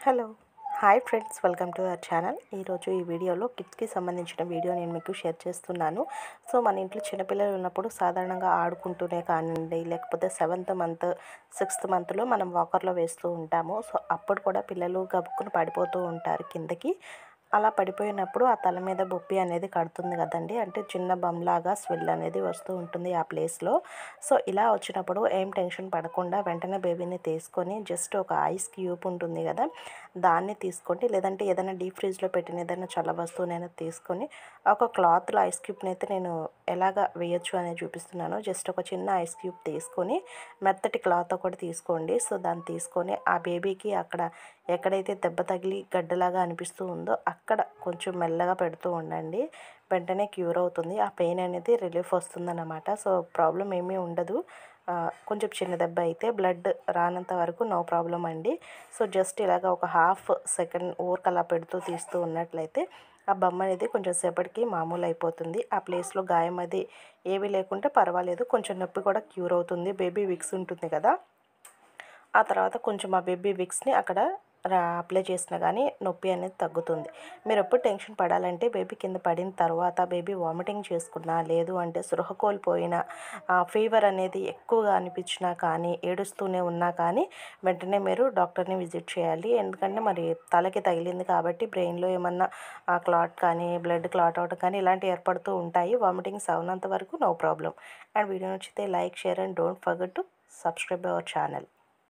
hello hi friends welcome to our channel ఈరోజు ఈ వీడియోలో కిడ్స్కి సంబంధించిన వీడియో నేను మీకు షేర్ చేస్తున్నాను సో మన ఇంట్లో చిన్నపిల్లలు ఉన్నప్పుడు సాధారణంగా ఆడుకుంటూనే కానివ్వండి లేకపోతే సెవెంత్ మంత్ సిక్స్త్ మంత్లో మనం వాకర్లో వేస్తూ ఉంటాము సో అప్పుడు కూడా పిల్లలు గబుక్కుని పడిపోతూ ఉంటారు కిందకి అలా పడిపోయినప్పుడు ఆ తల మీద బొప్పి అనేది కడుతుంది కదండి అంటే చిన్న బమ్లాగా స్వెల్ అనేది వస్తూ ఉంటుంది ఆ ప్లేస్లో సో ఇలా వచ్చినప్పుడు ఏం టెన్షన్ పడకుండా వెంటనే బేబీని తీసుకొని జస్ట్ ఒక ఐస్ క్యూబ్ ఉంటుంది కదా దాన్ని తీసుకోండి లేదంటే ఏదైనా డీప్ ఫ్రిడ్జ్లో పెట్టిన ఏదైనా చల్ల వస్తువునైనా తీసుకొని ఒక క్లాత్లో ఐస్ క్యూబ్ని అయితే నేను ఎలాగ వేయొచ్చు అనేది చూపిస్తున్నాను జస్ట్ ఒక చిన్న ఐస్ క్యూబ్ తీసుకొని మెత్తటి క్లాత్ ఒకటి తీసుకోండి సో దాన్ని తీసుకొని ఆ బేబీకి అక్కడ ఎక్కడైతే దెబ్బ తగిలి గడ్డలాగా అనిపిస్తూ ఉందో అక్కడ కొంచెం మెల్లగా పెడుతూ ఉండండి వెంటనే క్యూర్ అవుతుంది ఆ పెయిన్ అనేది రిలీఫ్ వస్తుందన్నమాట సో ప్రాబ్లం ఏమీ ఉండదు ఆ, కొంచెం చిన్న దెబ్బ అయితే బ్లడ్ రానంత వరకు నో ప్రాబ్లం అండి సో జస్ట్ ఇలాగ ఒక హాఫ్ సెకండ్ ఊరికి అలా పెడుతూ తీస్తూ ఉన్నట్లయితే ఆ బొమ్మ అనేది కొంచెం సేపటికి మామూలు అయిపోతుంది ఆ ప్లేస్లో గాయం అది ఏమీ లేకుంటే పర్వాలేదు కొంచెం నొప్పి కూడా క్యూర్ అవుతుంది బేబీ విక్స్ ఉంటుంది కదా ఆ తర్వాత కొంచెం ఆ బేబీ విక్స్ని అక్కడ రా- అప్లై చేసినా కానీ నొప్పి అనేది తగ్గుతుంది మీరు ఎప్పుడు టెన్షన్ పడాలంటే బేబీ కింద పడిన తర్వాత బేబీ వామిటింగ్ చేసుకున్నా లేదు అంటే సృహ కోల్పోయినా ఫీవర్ అనేది ఎక్కువగా అనిపించినా కానీ ఏడుస్తూనే ఉన్నా కానీ వెంటనే మీరు డాక్టర్ని విజిట్ చేయాలి ఎందుకంటే మరి తలకి తగిలింది కాబట్టి బ్రెయిన్లో ఏమన్నా క్లాట్ కానీ బ్లడ్ క్లాట్ అవడం కానీ ఇలాంటివి ఏర్పడుతూ ఉంటాయి వామిటింగ్స్ అవునంత వరకు నో ప్రాబ్లం అండ్ వీడియో నచ్చితే like share and don't forget to subscribe our channel